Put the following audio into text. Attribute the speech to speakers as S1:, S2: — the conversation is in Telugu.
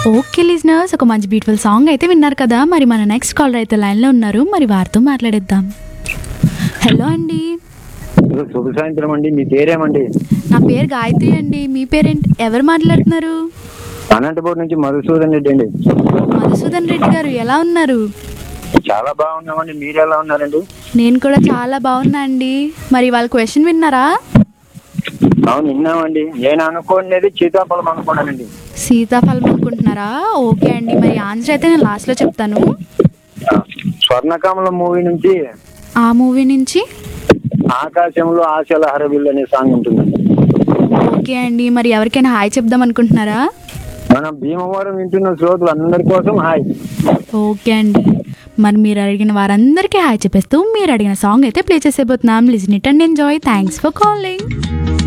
S1: ఓకే లిజనర్స్ ఒక మంచి బ్యూటిఫుల్ సాంగ్ అయితే విన్నారు కదా మరి మన నెక్స్ట్ కాలర్ అయితే లైన్లో ఉన్నారు మరి వారితో మాట్లాడేద్దాం హలో అండి
S2: ఇది శుభ సాయంత్రం అండి మీ పేరేమండి
S1: నా పేరు గాయత్రి అండి మీ పేరేంటి ఎవరు మాట్లాడుతున్నారు
S2: అనంతపురం నుంచి మధుసూదన్ రెడ్డి అండి
S1: మధుసూదన్ రెడ్డి గారు ఎలా ఉన్నారు
S2: చాలా బాగున్నామండి మీరు ఎలా ఉన్నారండి
S1: నేను కూడా చాలా బాగున్నా అండి మరి వాళ్ళ క్వశ్చన్ విన్నారా
S2: అవును విన్నామండి నేను అనుకోనేది సీతాఫలం అనుకున్నానండి
S1: సీతాఫలం అనుకుంటున్నారా ఓకే అండి మరి ఆన్సర్ అయితే నేను లాస్ట్లో చెప్తాను
S2: స్వర్ణకమల మూవీ నుంచి
S1: ఆ మూవీ నుంచి
S2: ఆకాశంలో ఆశల హరవిల్లు అనే సాంగ్ ఉంటుందండి
S1: ఓకే అండి మరి ఎవరికైనా హాయ్ చెప్దాం అనుకుంటున్నారా
S2: మనం భీమవరం వింటున్న శ్రోతలు అందరి కోసం హాయ్
S1: ఓకే అండి మరి మీరు అడిగిన వారందరికీ హాయ్ చెప్పేస్తూ మీరు అడిగిన సాంగ్ అయితే ప్లే చేసేపోతున్నాం listen it and enjoy thanks for calling